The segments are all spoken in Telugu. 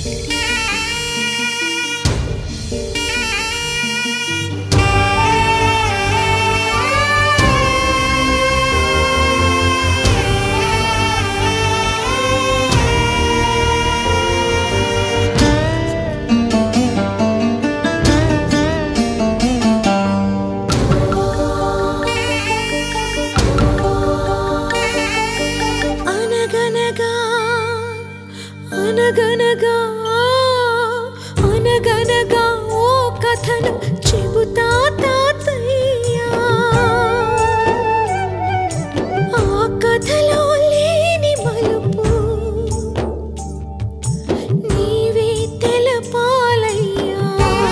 అనగనగా అనగనగా అనగనగా ఓ కథను చెబుతా తాతయ్యా ఆ కథలో లేని మలుపు నీవే తెలపాలయ్యా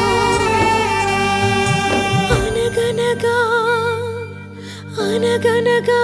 అనగనగా అనగనగా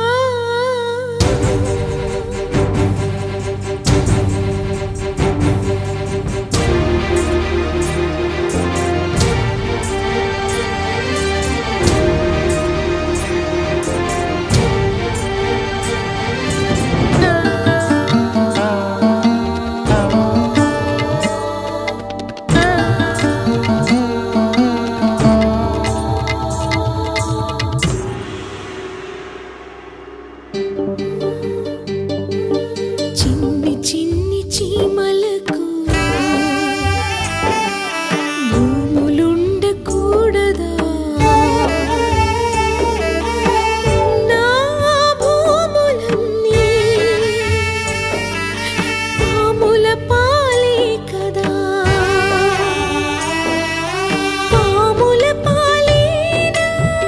చిన్ని చిన్ని చీమలకు భూములుండకూడదా నా భూములన్నీ పాముల పాలే కదా పాముల పాలేనా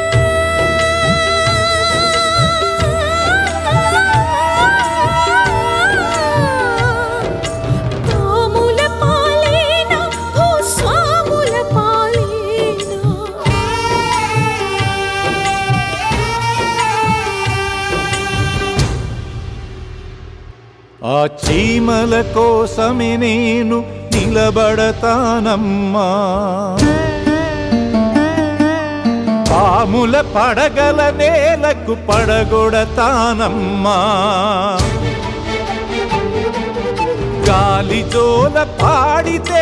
పాముల పాలేనా ఓ స్వాముల పాలేనా ఆ చీమల కోసమే నేను నిలబడతానమ్మా పాముల పడగల నేలకు పడగొడతానమ్మా గాలి జోల పాడితే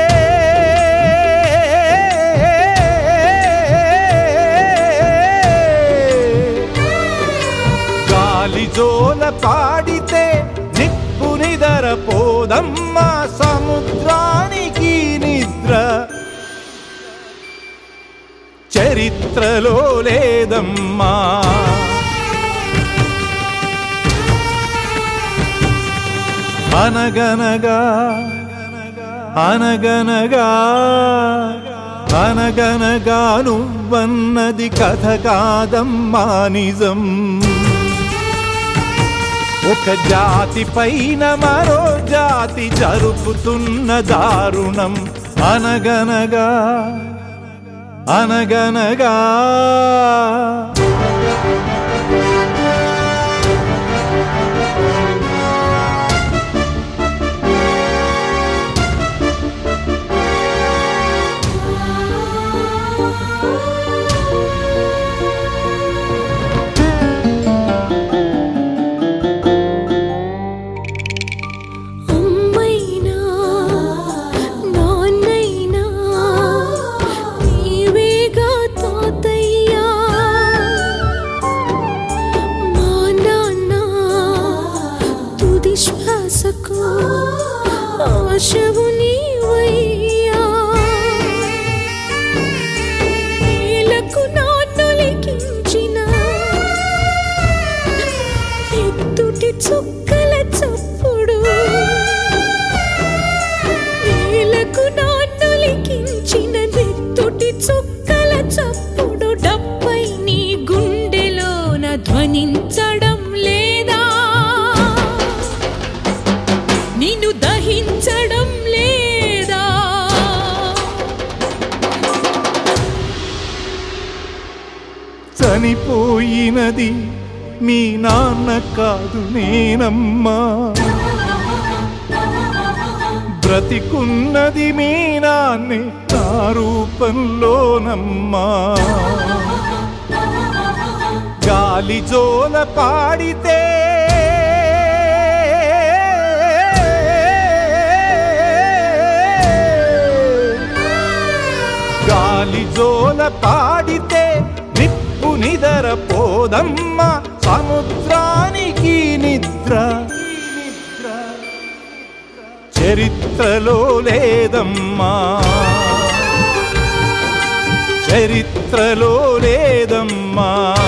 గాలి జోల పాడితే నిప్పు నిదర పోదమ్మా సముద్రానికి నిద్ర చరిత్రలో లేదమ్మా అనగనగా అనగనగా అనగనగా నువ్వన్నది కథ కాదమ్మా నిజం ఒక జాతి పైన మరో జాతి జరుపుతున్న దారుణం అనగనగా అనగనగా అమ్మైనా నాన్నైనా నీవేగా తాతయ్యా మా నాన్న తుది శ్వాసకు ఆశవు నీవయ్యా నేలకు నాన్నలికించిన ఎత్తుటి చుక్కల చప్పుడు నేలకు నాన్నలికించిన నెత్తుటి చుక్కల చప్పుడు డప్పై నీ గుండెలోన ధ్వనించడం లేదా నిన్ను దహించడం లేదా చనిపోయినది మీ నాన్న కాదు నేనమ్మా బ్రతికున్నది మీ నాన్నే నా రూపంలోనమ్మా గాలి జోల పాడితే పాడితే నిప్పు నిదర పోదమ్మా సముద్రానికి నిద్ర చరిత్రలో లేదమ్మా చరిత్రలో లేదమ్మా